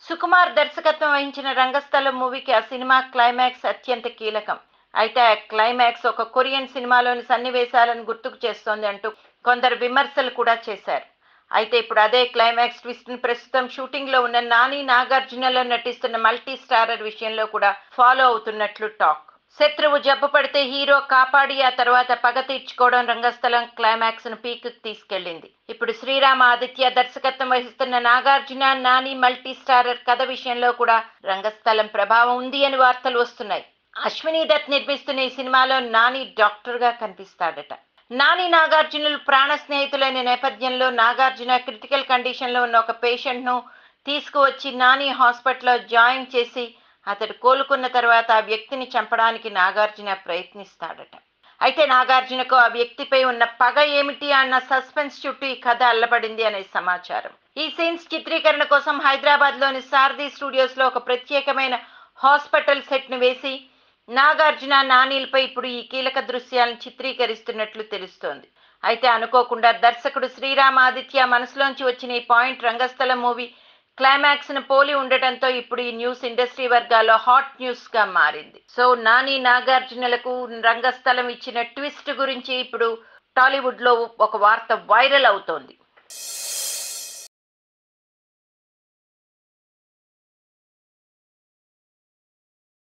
సుకుమార్ దర్శకత్వం వహించిన రంగస్థలం మూవీకి ఆ సినిమా క్లైమాక్స్ అత్యంత కీలకం అయితే ఆ క్లైమాక్స్ ఒక కొరియన్ సినిమాలోని సన్నివేశాలను గుర్తుకు చేస్తోంది అంటూ కొందరు విమర్శలు కూడా చేశారు అయితే ఇప్పుడు అదే క్లైమాక్స్ ట్విస్ట్ ని ప్రస్తుతం షూటింగ్ లో ఉన్న నాని నాగార్జునలో నటిస్తున్న మల్టీ స్టారర్ విషయంలో కూడా ఫాలో అవుతున్నట్లు టాక్ శత్రువు జబ్బు పడితే హీరో కాపాడి ఆ తర్వాత పగ తీర్చుకోవడం రంగస్థలం క్లైమాక్స్ ను పీక్ తీసుకెళ్లింది ఇప్పుడు శ్రీరామ ఆదిత్య దర్శకత్వం వహిస్తున్న నాగార్జున నాని మల్టీ స్టారర్ కథ విషయంలో కూడా రంగస్థలం ప్రభావం ఉంది అని వార్తలు వస్తున్నాయి అశ్విని దత్ నిర్మిస్తున్న ఈ సినిమాలో నాని డాక్టర్ గా కనిపిస్తాడట నాని నాగార్జునులు ప్రాణ స్నేహితులైన నేపథ్యంలో నాగార్జున క్రిటికల్ కండిషన్ లో ఉన్న ఒక పేషెంట్ ను తీసుకువచ్చి నాని హాస్పిటల్లో జాయిన్ చేసి అతడు కోలుకున్న తర్వాత ఆ వ్యక్తిని చంపడానికి నాగార్జున ప్రయత్నిస్తాడట అయితే నాగార్జునకు ఆ వ్యక్తిపై ఉన్న పగ ఏమిటి అన్న సస్పెన్స్ చుట్టూ ఈ కథ అల్లబడింది అనే సమాచారం ఈ సీన్స్ చిత్రీకరణ కోసం హైదరాబాద్ లోని సారథి స్టూడియోస్ లో ఒక ప్రత్యేకమైన హాస్పిటల్ సెట్ ను వేసి నాగార్జున నానీలపై ఇప్పుడు ఈ కీలక దృశ్యాలను చిత్రీకరిస్తున్నట్లు తెలుస్తోంది అయితే అనుకోకుండా దర్శకుడు శ్రీరామాదిత్య మనసులోంచి వచ్చిన ఈ పాయింట్ రంగస్థలం మూవీ క్లైమాక్స్ ను పోలి ఉండటంతో ఇప్పుడు ఈ న్యూస్ ఇండస్ట్రీ వర్గాల్లో హాట్ న్యూస్ గా మారింది సో నాని నాగార్జునలకు రంగస్థలం ఇచ్చిన ట్విస్ట్ గురించి ఇప్పుడు టాలీవుడ్ లో ఒక వార్త వైరల్ అవుతోంది